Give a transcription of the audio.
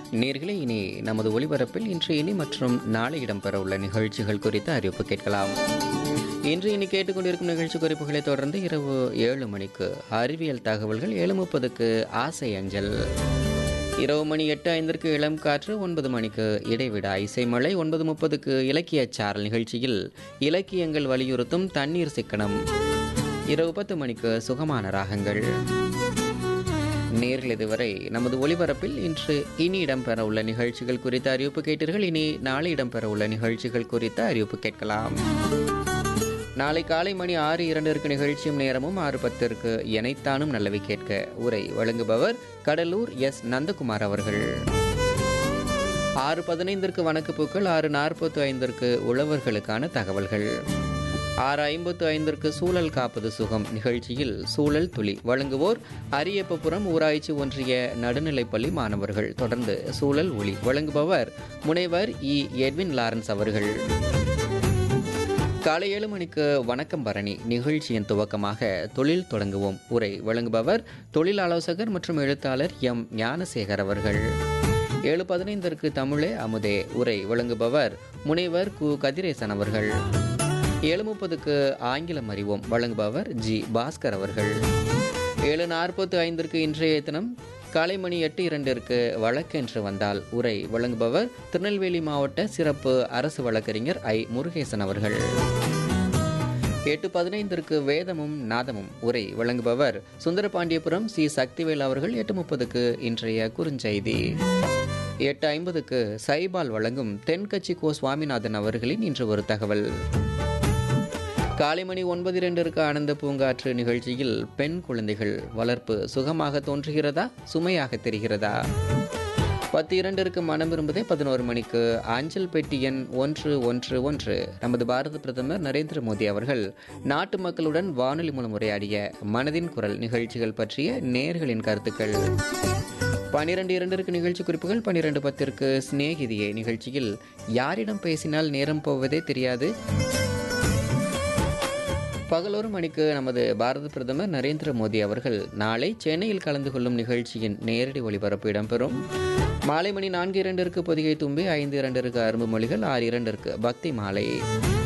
நேர்களே இனி நமது ஒளிபரப்பில் இன்று இனி மற்றும் நாளை இடம்பெற உள்ள நிகழ்ச்சிகள் குறித்த அறிவிப்பு கேட்கலாம் இன்று இனி கேட்டுக்கொண்டிருக்கும் நிகழ்ச்சி குறிப்புகளை தொடர்ந்து இரவு ஏழு மணிக்கு அறிவியல் தகவல்கள் ஏழு முப்பதுக்கு ஆசை அஞ்சல் இரவு மணி எட்டு ஐந்திற்கு இளம் காற்று ஒன்பது மணிக்கு இடைவிடா இசைமழை ஒன்பது முப்பதுக்கு இலக்கிய சாரல் நிகழ்ச்சியில் இலக்கியங்கள் வலியுறுத்தும் தண்ணீர் சிக்கனம் இரவு பத்து மணிக்கு சுகமான ராகங்கள் நேரில் இதுவரை நமது ஒளிபரப்பில் இன்று இனி இடம்பெற உள்ள நிகழ்ச்சிகள் குறித்த அறிவிப்பு கேட்டீர்கள் இனி நாளை இடம்பெற உள்ள நிகழ்ச்சிகள் குறித்த அறிவிப்பு கேட்கலாம் நாளை காலை மணி ஆறு இரண்டிற்கு நிகழ்ச்சியும் நேரமும் ஆறு பத்திற்கு எனைத்தானும் நல்லவை கேட்க உரை வழங்குபவர் கடலூர் எஸ் நந்தகுமார் அவர்கள் ஆறு பதினைந்திற்கு வணக்கப்பூக்கள் ஆறு நாற்பத்து ஐந்திற்கு உழவர்களுக்கான தகவல்கள் ஆறு ஐம்பத்து ஐந்திற்கு சூழல் காப்பது சுகம் நிகழ்ச்சியில் சூழல் துளி வழங்குவோர் அரியப்பபுரம் ஊராட்சி ஒன்றிய நடுநிலைப்பள்ளி மாணவர்கள் தொடர்ந்து சூழல் ஒளி வழங்குபவர் முனைவர் இ எட்வின் லாரன்ஸ் அவர்கள் காலை ஏழு மணிக்கு வணக்கம் பரணி நிகழ்ச்சியின் துவக்கமாக தொழில் தொடங்குவோம் உரை வழங்குபவர் தொழில் ஆலோசகர் மற்றும் எழுத்தாளர் எம் ஞானசேகர் அவர்கள் ஏழு பதினைந்திற்கு தமிழே அமுதே உரை வழங்குபவர் முனைவர் கு கதிரேசன் அவர்கள் ஏழு முப்பதுக்கு ஆங்கிலம் அறிவோம் வழங்குபவர் ஜி பாஸ்கர் அவர்கள் ஏழு நாற்பத்து ஐந்திற்கு இன்றைய தினம் காலை மணி எட்டு இரண்டிற்கு வழக்கென்று வந்தால் உரை வழங்குபவர் திருநெல்வேலி மாவட்ட சிறப்பு அரசு வழக்கறிஞர் ஐ முருகேசன் அவர்கள் எட்டு பதினைந்திற்கு வேதமும் நாதமும் உரை வழங்குபவர் சுந்தரபாண்டியபுரம் சி சக்திவேல் அவர்கள் எட்டு முப்பதுக்கு இன்றைய குறுஞ்செய்தி எட்டு ஐம்பதுக்கு சைபால் வழங்கும் தென்கட்சி கோ சுவாமிநாதன் அவர்களின் இன்று ஒரு தகவல் காலை மணி ஒன்பது இரண்டிற்கு ஆனந்த பூங்காற்று நிகழ்ச்சியில் பெண் குழந்தைகள் வளர்ப்பு சுகமாக தோன்றுகிறதா சுமையாக தெரிகிறதா பத்து இரண்டிற்கு மனம் விரும்புதே பதினோரு மணிக்கு அஞ்சல் பெட்டி எண் ஒன்று ஒன்று ஒன்று நமது பாரத பிரதமர் நரேந்திர மோடி அவர்கள் நாட்டு மக்களுடன் வானொலி மூலம் உரையாடிய மனதின் குரல் நிகழ்ச்சிகள் பற்றிய நேர்களின் கருத்துக்கள் பனிரெண்டு இரண்டிற்கு நிகழ்ச்சி குறிப்புகள் பனிரெண்டு பத்திற்கு சிநேகிதியே நிகழ்ச்சியில் யாரிடம் பேசினால் நேரம் போவதே தெரியாது பகலொரு மணிக்கு நமது பாரத பிரதமர் நரேந்திர மோடி அவர்கள் நாளை சென்னையில் கலந்து கொள்ளும் நிகழ்ச்சியின் நேரடி ஒளிபரப்பு இடம்பெறும் மாலை மணி நான்கு இரண்டிற்கு பொதிகை தும்பி ஐந்து இரண்டிற்கு அரும்பு மொழிகள் ஆறு இரண்டிற்கு பக்தி மாலை